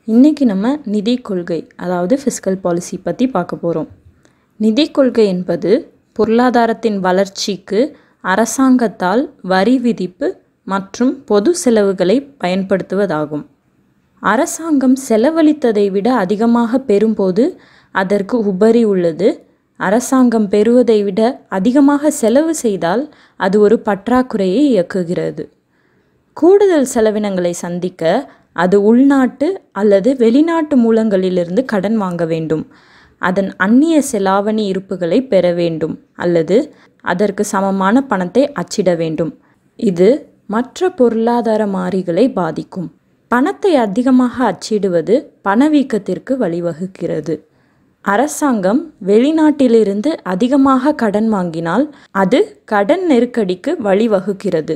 இன்றைக்கி நம்ம நிதி கொள்கை அதாவது ஃபிஸ்கல் பாலிசி பற்றி பார்க்க போகிறோம் நிதி கொள்கை என்பது பொருளாதாரத்தின் வளர்ச்சிக்கு அரசாங்கத்தால் வரி விதிப்பு மற்றும் பொது செலவுகளை பயன்படுத்துவதாகும் அரசாங்கம் செலவழித்ததை விட அதிகமாக பெறும்போது அதற்கு உபரி உள்ளது அரசாங்கம் பெறுவதை விட அதிகமாக செலவு செய்தால் அது ஒரு பற்றாக்குறையை இயக்குகிறது கூடுதல் செலவினங்களை சந்திக்க அது உள்நாட்டு அல்லது வெளிநாட்டு மூலங்களிலிருந்து கடன் வாங்க வேண்டும் அதன் அந்நிய செலாவணி இருப்புகளை பெற வேண்டும் அல்லது அதற்கு சமமான பணத்தை அச்சிட வேண்டும் இது மற்ற பொருளாதார மாறிகளை பாதிக்கும் பணத்தை அதிகமாக அச்சிடுவது பணவீக்கத்திற்கு வழிவகுக்கிறது அரசாங்கம் வெளிநாட்டிலிருந்து அதிகமாக கடன் வாங்கினால் அது கடன் நெருக்கடிக்கு வழிவகுக்கிறது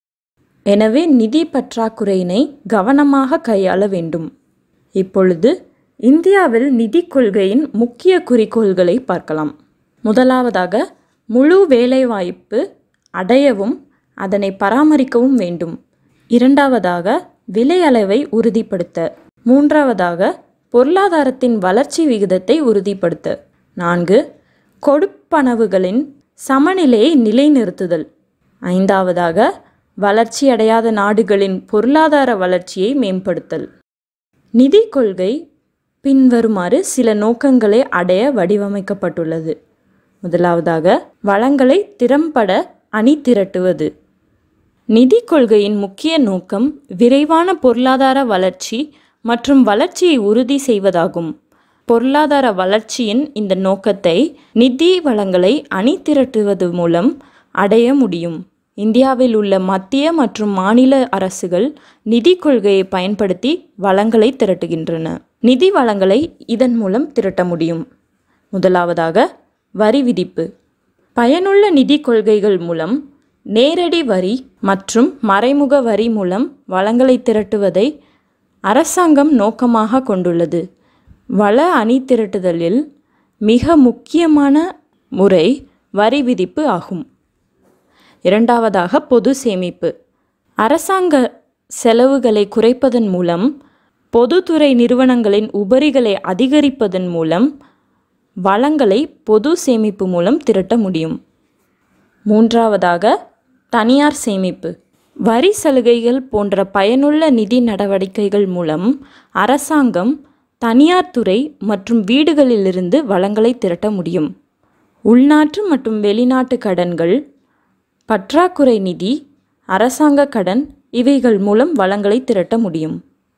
எனவே நிதி பற்றாக்குறையினை கவனமாக கையாள வேண்டும் இப்பொழுது இந்தியாவில் நிதி கொள்கையின் முக்கிய குறிக்கோள்களை பார்க்கலாம் முதலாவதாக முழு வேலைவாய்ப்பு அடையவும் அதனை பராமரிக்கவும் வேண்டும் இரண்டாவதாக விலை அளவை உறுதிப்படுத்த மூன்றாவதாக பொருளாதாரத்தின் வளர்ச்சி விகிதத்தை உறுதிப்படுத்த நான்கு கொடுப்பனவுகளின் சமநிலையை நிலைநிறுத்துதல் ஐந்தாவதாக வளர்ச்சியடையாத நாடுகளின் பொருளாதார வளர்ச்சியை மேம்படுத்தல் நிதி கொள்கை பின்வருமாறு சில நோக்கங்களை அடைய வடிவமைக்கப்பட்டுள்ளது முதலாவதாக வளங்களை திறம்பட அணி திரட்டுவது நிதி கொள்கையின் முக்கிய நோக்கம் விரைவான பொருளாதார வளர்ச்சி மற்றும் வளர்ச்சியை உறுதி செய்வதாகும் பொருளாதார வளர்ச்சியின் இந்த நோக்கத்தை நிதி வளங்களை அணி திரட்டுவது மூலம் அடைய முடியும் இந்தியாவில் உள்ள மத்திய மற்றும் மாநில அரசுகள் நிதி கொள்கையை பயன்படுத்தி வளங்களை திரட்டுகின்றன நிதி வளங்களை இதன் மூலம் திரட்ட முடியும் முதலாவதாக வரி விதிப்பு பயனுள்ள நிதி கொள்கைகள் மூலம் நேரடி வரி மற்றும் மறைமுக வரி மூலம் வளங்களை திரட்டுவதை அரசாங்கம் நோக்கமாக கொண்டுள்ளது வள அணி திரட்டுதலில் மிக முக்கியமான முறை வரி விதிப்பு ஆகும் இரண்டாவதாக பொது சேமிப்பு அரசாங்க செலவுகளை குறைப்பதன் மூலம் பொதுத்துறை நிறுவனங்களின் உபரிகளை அதிகரிப்பதன் மூலம் வளங்களை பொது சேமிப்பு மூலம் திரட்ட முடியும் மூன்றாவதாக தனியார் சேமிப்பு வரி சலுகைகள் போன்ற பயனுள்ள நிதி நடவடிக்கைகள் மூலம் அரசாங்கம் தனியார் துறை மற்றும் வீடுகளிலிருந்து வளங்களை திரட்ட முடியும் உள்நாட்டு மற்றும் வெளிநாட்டு கடன்கள் பற்றாக்குறை நிதி அரசாங்க கடன் இவைகள் மூலம் வளங்களை திரட்ட முடியும்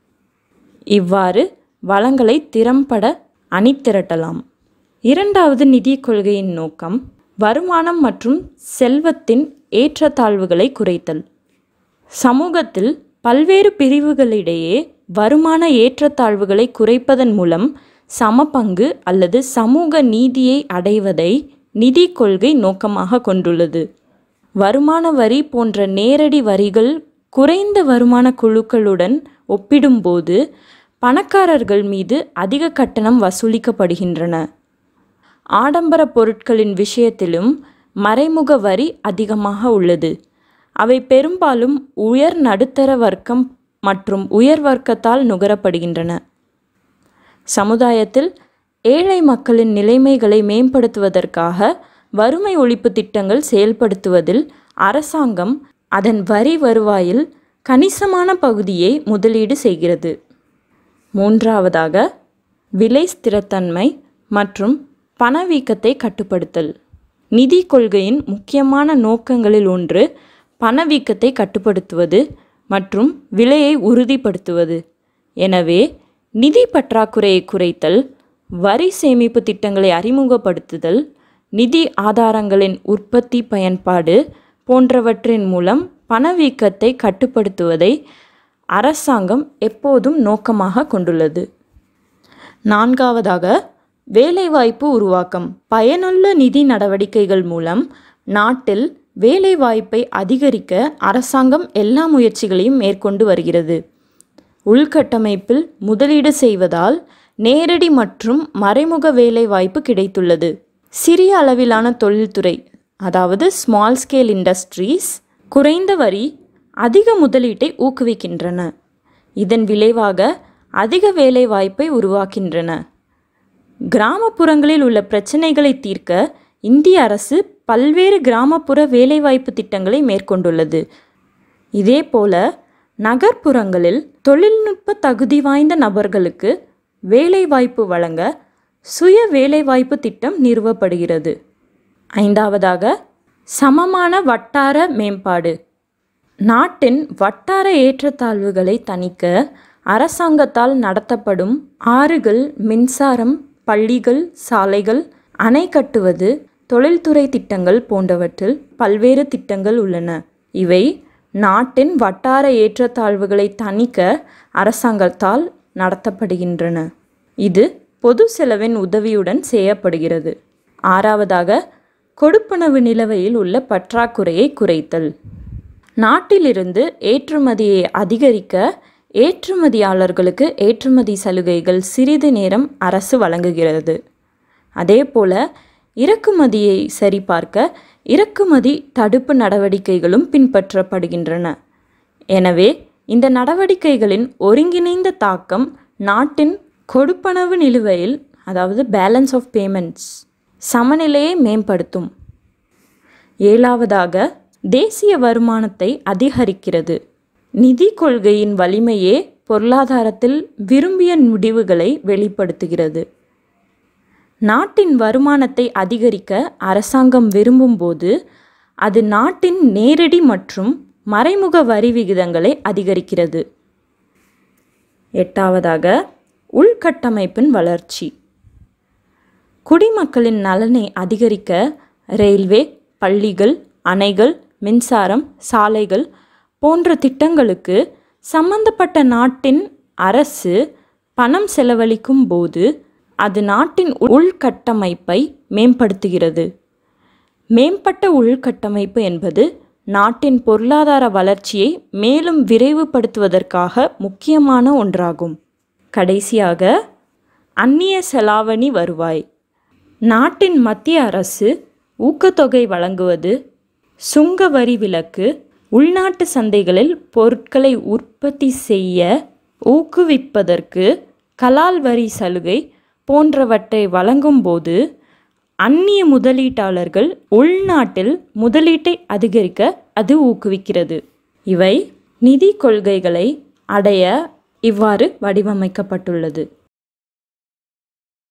இவ்வாறு வளங்களை திறம்பட அணி திரட்டலாம் இரண்டாவது நிதி கொள்கையின் நோக்கம் வருமானம் மற்றும் செல்வத்தின் ஏற்றத்தாழ்வுகளை குறைத்தல் சமூகத்தில் பல்வேறு பிரிவுகளிடையே வருமான ஏற்றத்தாழ்வுகளை குறைப்பதன் மூலம் சமபங்கு அல்லது சமூக நீதியை அடைவதை நிதி கொள்கை நோக்கமாக கொண்டுள்ளது வருமான வரி போன்ற நேரடி வரிகள் குறைந்த வருமான குழுக்களுடன் ஒப்பிடும்போது பணக்காரர்கள் மீது அதிக கட்டணம் வசூலிக்கப்படுகின்றன ஆடம்பர பொருட்களின் விஷயத்திலும் மறைமுக வரி அதிகமாக உள்ளது அவை பெரும்பாலும் உயர் நடுத்தர வர்க்கம் மற்றும் உயர் வர்க்கத்தால் நுகரப்படுகின்றன சமுதாயத்தில் ஏழை மக்களின் நிலைமைகளை மேம்படுத்துவதற்காக வறுமை ஒழிப்பு திட்டங்கள் செயல்படுத்துவதில் அரசாங்கம் அதன் வரி வருவாயில் கணிசமான பகுதியை முதலீடு செய்கிறது மூன்றாவதாக விலை ஸ்திரத்தன்மை மற்றும் பணவீக்கத்தை கட்டுப்படுத்தல் நிதி கொள்கையின் முக்கியமான நோக்கங்களில் ஒன்று பணவீக்கத்தை கட்டுப்படுத்துவது மற்றும் விலையை உறுதிப்படுத்துவது எனவே நிதி பற்றாக்குறையை குறைத்தல் வரி சேமிப்பு திட்டங்களை அறிமுகப்படுத்துதல் நிதி ஆதாரங்களின் உற்பத்தி பயன்பாடு போன்றவற்றின் மூலம் பணவீக்கத்தை கட்டுப்படுத்துவதை அரசாங்கம் எப்போதும் நோக்கமாக கொண்டுள்ளது நான்காவதாக வேலைவாய்ப்பு உருவாக்கம் பயனுள்ள நிதி நடவடிக்கைகள் மூலம் நாட்டில் வேலைவாய்ப்பை அதிகரிக்க அரசாங்கம் எல்லா முயற்சிகளையும் மேற்கொண்டு வருகிறது உள்கட்டமைப்பில் முதலீடு செய்வதால் நேரடி மற்றும் மறைமுக வேலைவாய்ப்பு கிடைத்துள்ளது சிறிய அளவிலான தொழில்துறை அதாவது ஸ்மால் ஸ்கேல் இண்டஸ்ட்ரீஸ் குறைந்த வரி அதிக முதலீட்டை ஊக்குவிக்கின்றன இதன் விளைவாக அதிக வேலைவாய்ப்பை உருவாக்கின்றன கிராமப்புறங்களில் உள்ள பிரச்சனைகளை தீர்க்க இந்திய அரசு பல்வேறு கிராமப்புற வேலைவாய்ப்பு திட்டங்களை மேற்கொண்டுள்ளது இதேபோல நகர்ப்புறங்களில் தொழில்நுட்ப தகுதி வாய்ந்த நபர்களுக்கு வேலைவாய்ப்பு வழங்க சுய வேலைவாய்ப்பு திட்டம் நிறுவப்படுகிறது ஐந்தாவதாக சமமான வட்டார மேம்பாடு நாட்டின் வட்டார ஏற்றத்தாழ்வுகளை தணிக்க அரசாங்கத்தால் நடத்தப்படும் ஆறுகள் மின்சாரம் பள்ளிகள் சாலைகள் அணை கட்டுவது தொழில்துறை திட்டங்கள் போன்றவற்றில் பல்வேறு திட்டங்கள் உள்ளன இவை நாட்டின் வட்டார ஏற்றத்தாழ்வுகளை தணிக்க அரசாங்கத்தால் நடத்தப்படுகின்றன இது பொது செலவின் உதவியுடன் செய்யப்படுகிறது ஆறாவதாக கொடுப்பனவு நிலவையில் உள்ள பற்றாக்குறையை குறைத்தல் நாட்டிலிருந்து ஏற்றுமதியை அதிகரிக்க ஏற்றுமதியாளர்களுக்கு ஏற்றுமதி சலுகைகள் சிறிது நேரம் அரசு வழங்குகிறது அதேபோல இறக்குமதியை சரிபார்க்க இறக்குமதி தடுப்பு நடவடிக்கைகளும் பின்பற்றப்படுகின்றன எனவே இந்த நடவடிக்கைகளின் ஒருங்கிணைந்த தாக்கம் நாட்டின் கொடுப்பனவு நிலுவையில் அதாவது பேலன்ஸ் ஆஃப் பேமெண்ட்ஸ் சமநிலையை மேம்படுத்தும் ஏழாவதாக தேசிய வருமானத்தை அதிகரிக்கிறது நிதி கொள்கையின் வலிமையே பொருளாதாரத்தில் விரும்பிய முடிவுகளை வெளிப்படுத்துகிறது நாட்டின் வருமானத்தை அதிகரிக்க அரசாங்கம் விரும்பும்போது அது நாட்டின் நேரடி மற்றும் மறைமுக வரி விகிதங்களை அதிகரிக்கிறது எட்டாவதாக உள்கட்டமைப்பின் வளர்ச்சி குடிமக்களின் நலனை அதிகரிக்க ரயில்வே பள்ளிகள் அணைகள் மின்சாரம் சாலைகள் போன்ற திட்டங்களுக்கு சம்பந்தப்பட்ட நாட்டின் அரசு பணம் செலவழிக்கும் போது அது நாட்டின் உள்கட்டமைப்பை மேம்படுத்துகிறது மேம்பட்ட உள்கட்டமைப்பு என்பது நாட்டின் பொருளாதார வளர்ச்சியை மேலும் விரைவுபடுத்துவதற்காக முக்கியமான ஒன்றாகும் கடைசியாக அந்நிய செலாவணி வருவாய் நாட்டின் மத்திய அரசு ஊக்கத்தொகை வழங்குவது சுங்க வரி விலக்கு உள்நாட்டு சந்தைகளில் பொருட்களை உற்பத்தி செய்ய ஊக்குவிப்பதற்கு கலால் வரி சலுகை போன்றவற்றை வழங்கும்போது அந்நிய முதலீட்டாளர்கள் உள்நாட்டில் முதலீட்டை அதிகரிக்க அது ஊக்குவிக்கிறது இவை நிதி கொள்கைகளை அடைய இவ்வாறு வடிவமைக்கப்பட்டுள்ளது